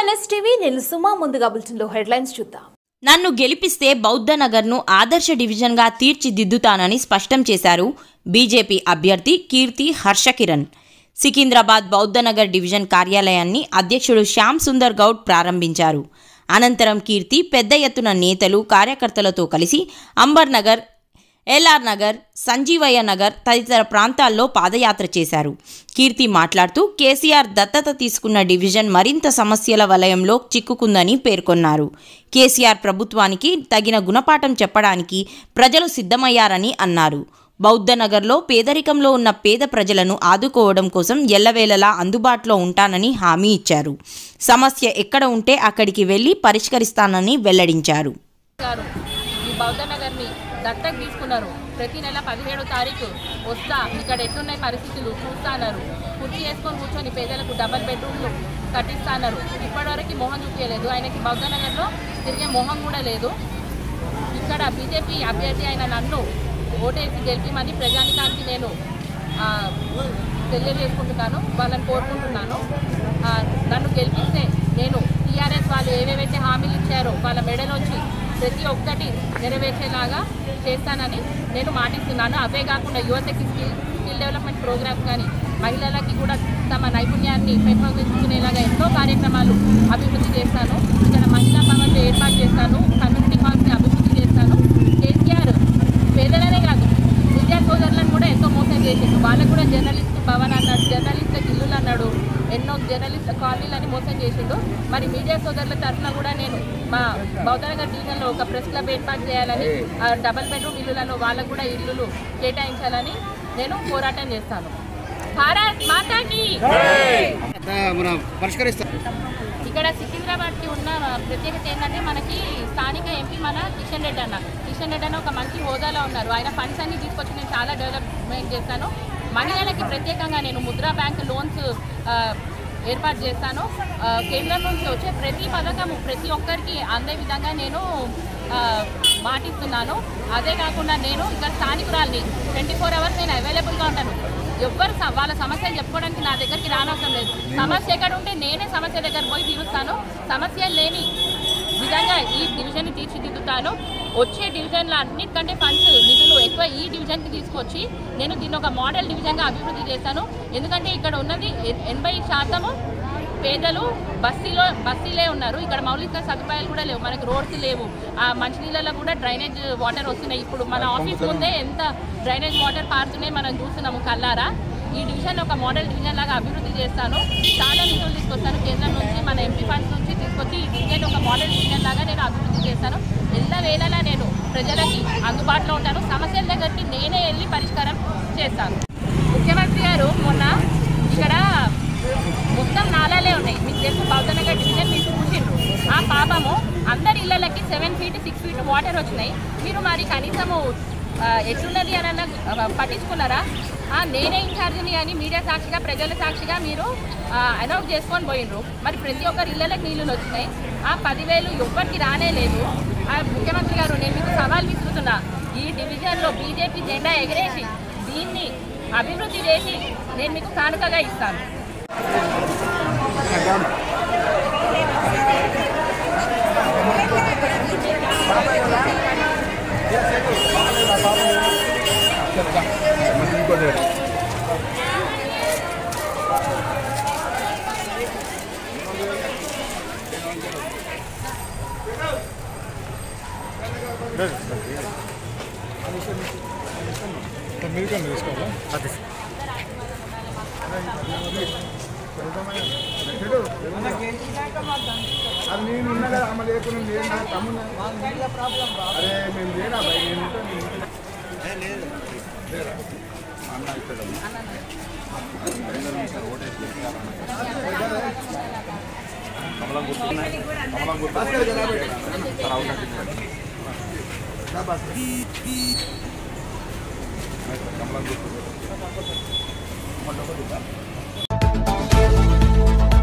NS TV నేను సుమా ముందుగా బులెటిన్లో హెడ్లైన్స్ చూద్దాం నన్ను గెలిపిస్తే బౌద్ధనగర్ను ఆదర్శ డివిజన్గా తీర్చిదిద్దుతానని స్పష్టం చేశారు బీజేపీ అభ్యర్థి కీర్తి హర్షకిరణ్ సికింద్రాబాద్ బౌద్ధనగర్ డివిజన్ కార్యాలయాన్ని అధ్యక్షుడు శ్యామ్ సుందర్ గౌడ్ ప్రారంభించారు అనంతరం కీర్తి పెద్ద ఎత్తున నేతలు కార్యకర్తలతో కలిసి అంబర్ నగర్ ఎల్ఆర్ నగర్ సంజీవయ్య నగర్ తదితర ప్రాంతాల్లో పాదయాత్ర చేశారు కీర్తి మాట్లాడుతూ కేసీఆర్ దత్తత తీసుకున్న డివిజన్ మరింత సమస్యల వలయంలో చిక్కుకుందని పేర్కొన్నారు కేసీఆర్ ప్రభుత్వానికి తగిన గుణపాఠం చెప్పడానికి ప్రజలు సిద్ధమయ్యారని అన్నారు బౌద్ధనగర్లో పేదరికంలో ఉన్న పేద ప్రజలను ఆదుకోవడం కోసం ఎల్లవేళలా అందుబాటులో ఉంటానని హామీ ఇచ్చారు సమస్య ఎక్కడ ఉంటే అక్కడికి వెళ్లి పరిష్కరిస్తానని వెల్లడించారు గారు ఈ బౌద్ధ నగర్ని దత్తత తీసుకున్నారు ప్రతి నెల పదిహేడో తారీఖు వస్తా ఇక్కడ ఎట్లున్నాయి పరిస్థితులు చూస్తాన్నారు కుర్చీ వేసుకొని కూర్చొని పేదలకు డబల్ బెడ్రూమ్లు కట్టిస్తాన్నారు ఇప్పటివరకు మొహం చూపించలేదు ఆయనకి బౌద్ధ నగర్లో తిరిగే మొహం కూడా లేదు ఇక్కడ బీజేపీ అభ్యర్థి అయిన నన్ను ఓటేసి గెలిపిమని ప్రజానికానికి నేను ఆ, తెలియజేసుకుంటున్నాను వాళ్ళని కోరుకుంటున్నాను ఆ, నన్ను గెలిపిస్తే నేను టీఆర్ఎస్ వాళ్ళు ఏవేవైతే హామీలు ఇచ్చారో వాళ్ళ మెడలోంచి ప్రతి ఒక్కటి నెరవేర్చేలాగా చేస్తానని నేను మాటిస్తున్నాను అవే కాకుండా యువతకి స్కిల్ స్కిల్ డెవలప్మెంట్ ప్రోగ్రామ్స్ కానీ మహిళలకి కూడా తమ నైపుణ్యాన్ని పెంపొందించుకునేలాగా ఎన్నో కార్యక్రమాలు అభివృద్ధి చేస్తాను ఇక్కడ మహిళా భవన్లు ఏర్పాటు చేస్తాను కమ్యూనిటీ హాల్స్ని అభివృద్ధి చేస్తాను కేసీఆర్ పేదలనే కాదు విద్యా సోదరులను కూడా ఎంతో మోసం చేసిండు వాళ్ళకు కూడా జర్నలిస్ట్ భవన్ అన్నాడు జర్నలిస్ట్ ఇల్లులు అన్నాడు ఎన్నో జర్నలిస్ట్ కాలనీలని మోసం చేసిండు మరి మీడియా సోదరుల తరఫున కూడా నేను మా బౌద్ధనగర్ డివిజన్లో ఒక ప్రెస్ క్లబ్ ఏర్పాటు చేయాలని ఆ డబల్ బెడ్రూమ్ ఇల్లులను వాళ్ళకు కూడా ఇల్లులు కేటాయించాలని నేను పోరాటం చేస్తాను భారత్ మాతాకి మనం పరిష్కరిస్తాం ఇక్కడ సికింద్రాబాద్కి ఉన్న ప్రత్యేకత ఏంటంటే మనకి స్థానిక ఎంపీ మన కిషన్ రెడ్డి అన్న కిషన్ రెడ్డి అన్న ఒక మంచి హోదాలో ఉన్నారు ఆయన ఫండ్స్ అన్ని తీసుకొచ్చి నేను చాలా డెవలప్మెంట్ చేస్తాను మహిళలకి ప్రత్యేకంగా నేను ముద్రా బ్యాంక్ లోన్స్ ఆ, ఏర్పాటు చేస్తాను ఆ, కేంద్రం నుంచి వచ్చే ప్రతి పథకము ప్రతి ఒక్కరికి అందే విధంగా నేను ఆ, మాటిస్తున్నాను అదే కాకుండా నేను ఇక్కడ స్థానికురాల్ని ట్వంటీ ఫోర్ అవర్స్ నేను అవైలబుల్గా ఉంటాను ఎవ్వరు స- వాళ్ళ సమస్యలు చెప్పుకోవడానికి నా దగ్గరికి రానవసరం లేదు సమస్య ఎక్కడ ఉంటే నేనే సమస్య దగ్గర పోయి తీరుస్తాను సమస్య లేని విధంగా ఈ డివిజన్ తీర్చిదిద్దుతాను వచ్చే డివిజన్లో అన్నిటికంటే ఫండ్స్ నిధులు ఎక్కువ ఈ డివిజన్కి తీసుకొచ్చి నేను దీన్ని ఒక మోడల్ డివిజన్గా అభివృద్ధి చేస్తాను ఎందుకంటే ఇక్కడ ఉన్నది ఎ- ఎనభై శాతము పేదలు బస్తీలో బస్తీలే ఉన్నారు ఇక్కడ మౌలిక సదుపాయాలు కూడా లేవు మనకి రోడ్స్ లేవు ఆ మంచినీళ్ళలో కూడా డ్రైనేజ్ వాటర్ వస్తున్నాయి ఇప్పుడు మన ఆఫీస్ ముందే ఎంత డ్రైనేజ్ వాటర్ పారుతున్నాయి మనం చూస్తున్నాము కల్లారా ఈ డివిజన్ ఒక మోడల్ డివిజన్ లాగా అభివృద్ధి చేస్తాను చాలా నిధులు తీసుకొస్తాను కేంద్రం నుంచి మన ఎంపీ ఫండ్స్ నుంచి తీసుకొచ్చి ఈ డివిజన్ ఒక మోడల్ డివిజన్ లాగా నేను అభివృద్ధి చేస్తాను ఎల్ల వేళలా నేను ప్రజలకి అందుబాటులో ఉంటాను సమస్యల దగ్గరికి నేనే వెళ్ళి పరిష్కారం చేస్తాను ముఖ్యమంత్రి గారు మొన్న ఇక్కడ మొత్తం నాలాలే ఉన్నాయి మీకు తెలుసు బౌద్ధనగర్ డివిజన్ మీరు చూసిండ్రు ఆ పాపము అందరి ఇళ్ళకి seven feet six feet water వచ్చినాయి మీరు మరి కనీసము ఆ, ఎట్లున్నది అని అన్న ఆ, పట్టించుకున్నారా ఆ, నేనే ఇన్ఛార్జిని అని మీడియా సాక్షిగా ప్రజల సాక్షిగా మీరు అనౌన్స్ చేసుకొని పోయినరు మరి ప్రతి ఒక్కరి ఇళ్ళకి నీళ్ళు వచ్చినాయి ఆ పదివేలు ఎవ్వరికి రానే లేదు ఆ ముఖ్యమంత్రి గారు నేను మీకు సవాల్ విసురుతున్నా ఈ డివిజన్లో బీజేపీ జెండా ఎగరేసి దీన్ని అభివృద్ధి చేసి నేను మీకు కానుకగా ఇస్తాను మీరు కానీ తీసుకోవాలా అది నేను ఉన్నా కదా అమ్మ లేకుండా నేను నా తమ్ముడు అరే మేము లేనా భయ్ నేను ఉంటా, నేను ఉంటా. లేరా? అన్న ఇక్కడ కమలం గుర్తు కమలం గుర్తు రా భాస్కర్. కమలం గుర్తు మొన్న ఒకటి